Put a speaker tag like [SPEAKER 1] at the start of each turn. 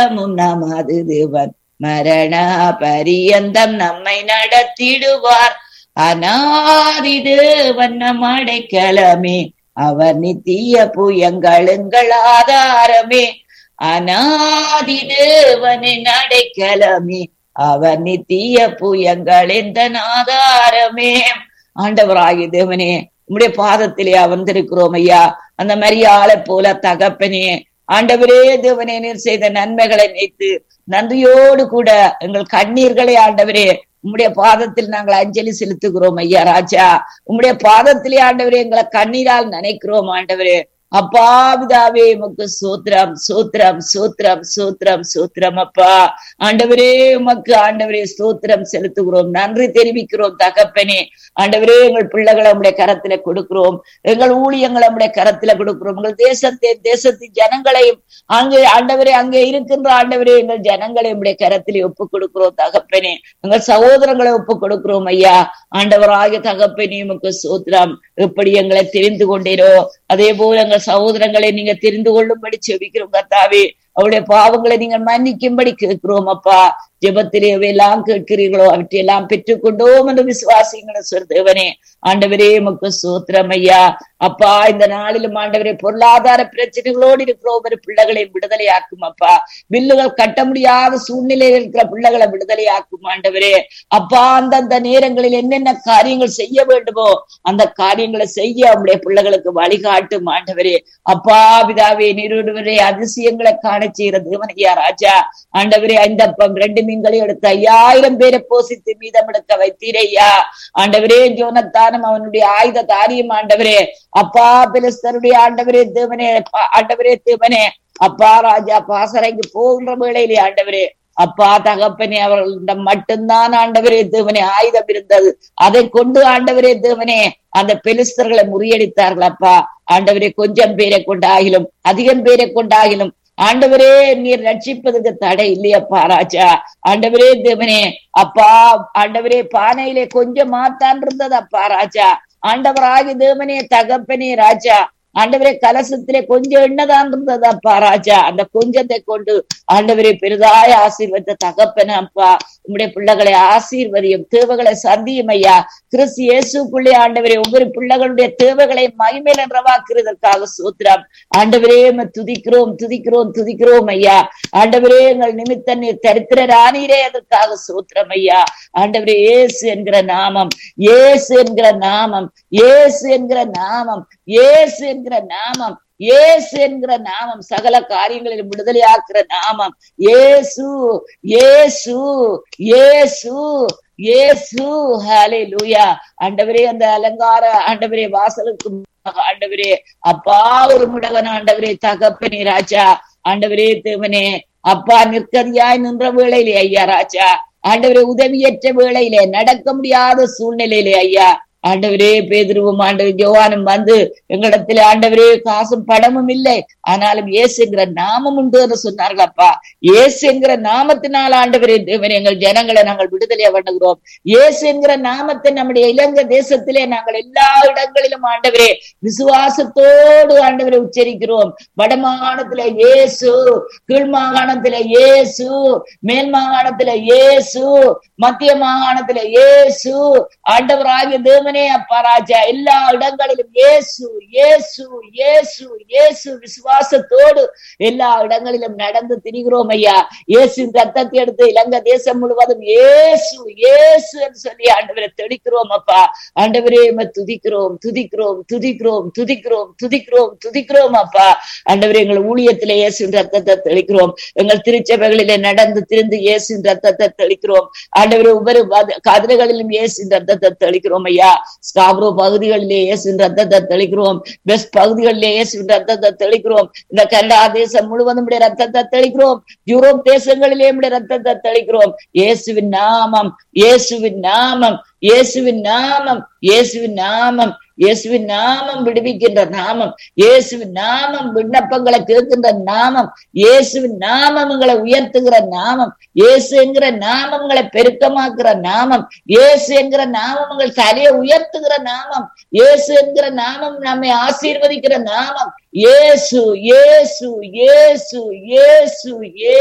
[SPEAKER 1] நித்தமும் நமது தேவன் மரண பரியந்தம் நம்மை நடத்திடுவார் அநாதி தேவன் நம் அடைக்கலமே அவர் நித்திய புயங்களுங்கள் ஆதாரமே அநாதி தேவனின் அடைக்கலமே அவர் நித்திய புயங்கள் எந்த ஆதாரமே ஆண்டவராகி தேவனே உம்முடைய பாதத்திலே அமர்ந்திருக்கிறோம் ஐயா அந்த மரியாளை போல தகப்பனே ஆண்டவரே தேவனே நீர் செய்த நன்மைகளை நினைத்து நன்றியோடு கூட எங்கள் கண்ணீர்களை ஆண்டவரே உம்முடைய பாதத்தில் நாங்கள் அஞ்சலி செலுத்துகிறோம் ஐயா ராஜா உம்முடைய பாதத்திலே ஆண்டவரே எங்களை கண்ணீரால் நினைக்கிறோம் ஆண்டவரே அப்பா பிதாவே உமக்கு சூத்திரம் சூத்திரம் சூத்திரம் சூத்திரம் சூத்திரம் அப்பா ஆண்டவரே உமக்கு ஆண்டவரே சூத்திரம் செலுத்துகிறோம் நன்றி தெரிவிக்கிறோம் தகப்பனே ஆண்டவரே எங்கள் பிள்ளைகளை உடைய கரத்துல கொடுக்கிறோம் எங்கள் ஊழியங்களை உடைய கரத்துல கொடுக்கிறோம் எங்கள் தேசத்தை தேசத்தின் ஜனங்களையும் அங்கே ஆண்டவரே அங்கே இருக்கின்ற ஆண்டவரே எங்கள் ஜனங்களை உடைய கரத்திலே ஒப்பு கொடுக்கிறோம் தகப்பனே எங்கள் சகோதரங்களை ஒப்பு கொடுக்கிறோம் ஐயா ஆண்டவராகிய தகப்பனே உமக்கு சூத்திரம் எப்படி எங்களை தெரிந்து கொண்டீரோ அதே போல எங்கள் சகோதரங்களை நீங்க தெரிந்து கொள்ளும்படி செபிக்கிறோம் கர்த்தாவே அவருடைய பாவங்களை நீங்கள் மன்னிக்கும்படி கேட்கிறோம் அப்பா ஜெபத்திலே எல்லாம் கேட்கிறீர்களோ அவற்றையெல்லாம் பெற்றுக்கொண்டோம் என்று விசுவாசிங்களை சொல் தேவனே ஆண்டவரே முக்கு சூத்திரம் ஐயா அப்பா இந்த நாளிலும் ஆண்டவரே பொருளாதார பிரச்சனைகளோடு இருக்கிற ஒவ்வொரு பிள்ளைகளை விடுதலையாக்கும் அப்பா பில்லுகள் கட்ட முடியாத சூழ்நிலையில் இருக்கிற பிள்ளைகளை விடுதலையாக்கும் ஆண்டவரே அப்பா அந்தந்த நேரங்களில் என்னென்ன காரியங்கள் செய்ய வேண்டுமோ அந்த காரியங்களை செய்ய அவருடைய பிள்ளைகளுக்கு வழிகாட்டும் ஆண்டவரே அப்பா பிதாவே நீருடுவரே அதிசயங்களை காண செய்கிற தேவனையா ராஜா ஆண்டவரே ஐந்தப்பம் ரெண்டு மீன்களை எடுத்து ஐயாயிரம் பேரை போசித்து மீதம் எடுக்க வைத்தீரையா ஆண்டவரே ஜோனத்தானும் அவனுடைய ஆயுத தாரியம் ஆண்டவரே அப்பா பிலிஸ்தருடைய ஆண்டவரே தேவனே ஆண்டவரே தேவனே அப்பா ராஜா பாசறைக்கு போகின்ற வேளையிலே ஆண்டவரே அப்பா தகப்பனே அவர்களிடம் மட்டும்தான் ஆண்டவரே தேவனே ஆயுதம் இருந்தது அதை கொண்டு ஆண்டவரே தேவனே அந்த பெலிஸ்தர்களை முறியடித்தார்கள் அப்பா ஆண்டவரே கொஞ்சம் பேரை கொண்டாகிலும் அதிகம் பேரை கொண்டாகிலும் ஆண்டவரே நீர் ரட்சிப்பதுக்கு தடை இல்லையப்பா ராஜா ஆண்டவரே தேவனே அப்பா ஆண்டவரே பானையிலே கொஞ்சம் மாத்தான் இருந்தது அப்பா ராஜா ஆண்டவராகி தேவனே தகப்பனே ராஜா ஆண்டவரே கலசத்திலே கொஞ்சம் எண்ணதான் இருந்தது அப்பா ராஜா அந்த கொஞ்சத்தை கொண்டு ஆண்டவரே பெரிதாய ஆசீர்வத்த தகப்பன அப்பா உங்களுடைய பிள்ளைகளை ஆசீர்வதியும் தேவைகளை சந்தியும் ஐயா கிறிஸ்து இயேசுக்குள்ளே ஆண்டவரே ஒவ்வொரு பிள்ளைகளுடைய தேவைகளை மகிமேல் என்றவாக்குறதற்காக சூத்திரம் ஆண்டவரே துதிக்கிறோம் துதிக்கிறோம் துதிக்கிறோம் ஐயா ஆண்டவரே எங்கள் நிமித்த நீர் தரித்திரரானீரே அதற்காக சூத்திரம் ஐயா ஆண்டவரே இயேசு என்கிற நாமம் இயேசு என்கிற நாமம் இயேசு என்கிற நாமம் இயேசு என்கிற நாமம் ஏசு என்கிற நாமம் சகல காரியங்களில் விடுதலையாக்குற நாமம் ஏசு ஏசு ஏசு ஏசு ஹாலே லூயா ஆண்டவரே அந்த அலங்கார ஆண்டவரே வாசலுக்கு ஆண்டவரே அப்பா ஒரு முடவன் ஆண்டவரே தகப்பனே ராஜா ஆண்டவரே தேவனே அப்பா நிற்கதியாய் நின்ற வேளையிலே ஐயா ராஜா ஆண்டவரே உதவியற்ற வேளையிலே நடக்க முடியாத சூழ்நிலையிலே ஐயா ஆண்டவரே பேதிருவும் ஆண்டவர் ஜோவானும் வந்து எங்களிடத்துல ஆண்டவரே காசும் பணமும் இல்லை ஆனாலும் இயேசுங்கிற நாமம் உண்டு என்று சொன்னார்கள் அப்பா இயேசுங்கிற நாமத்தினால் ஆண்டவரே தேவன் எங்கள் ஜனங்களை நாங்கள் விடுதலை பண்ணுகிறோம் இயேசுங்கிற நாமத்தை நம்முடைய இலங்கை தேசத்திலே நாங்கள் எல்லா இடங்களிலும் ஆண்டவரே விசுவாசத்தோடு ஆண்டவரை உச்சரிக்கிறோம் வடமாகாணத்துல இயேசு கீழ் மாகாணத்துல இயேசு மேல் மாகாணத்துல இயேசு மத்திய மாகாணத்துல இயேசு ஆண்டவராகிய தேவனே அப்பா ராஜா எல்லா இடங்களிலும் இயேசு இயேசு இயேசு இயேசு விசுவாசத்தோடு எல்லா இடங்களிலும் நடந்து திரிகிறோம் ஐயா இயேசு ரத்தத்தை எடுத்து இலங்கை தேசம் முழுவதும் இயேசு இயேசு என்று சொல்லி ஆண்டவரை தெளிக்கிறோம் அப்பா ஆண்டவரே துதிக்கிறோம் துதிக்கிறோம் துதிக்கிறோம் துதிக்கிறோம் துதிக்கிறோம் துதிக்கிறோம் அப்பா ஆண்டவரே எங்கள் ஊழியத்திலே இயேசுவின் ரத்தத்தை தெளிக்கிறோம் எங்கள் திருச்சபைகளிலே நடந்து திரிந்து இயேசுவின் ரத்தத்தை தெளிக்கிறோம் ஆண்டவரே ஒவ்வொரு கதிரைகளிலும் இயேசுவின் ரத்தத்தை தெளிக்கிறோம் ஐயா ஸ்காப்ரோ பகுதிகளிலே இயேசுவின் ரத்தத்தை தெளிக்கிறோம் வெஸ்ட் பகுதிகளிலே இயேசுவின் ரத்தத்தை தெளிக்கிறோம் இந்த கனடா தேசம் முழுவதும் ரத்தத்தை தெளிக்கிறோம் யூரோப் தேசங்களிலே ரத்தத்தை தெளிக்கிறோம் இயேசுவின் நாமம் இயேசுவின் நாமம் இயேசுவின் நாமம் இயேசுவின் நாமம் இயேசுவின் நாமம் விடுவிக்கின்ற நாமம் இயேசுவின் நாமம் விண்ணப்பங்களை கேட்கின்ற நாமம் இயேசுவின் நாமம் உங்களை உயர்த்துகிற நாமம் இயேசு என்கிற நாமம் உங்களை பெருக்கமாக்குற நாமம் இயேசு என்கிற நாமம் உங்கள் தலையை உயர்த்துகிற நாமம் இயேசு என்கிற நாமம் நம்மை ஆசீர்வதிக்கிற நாமம் இயேசு இயேசு இயேசு இயேசு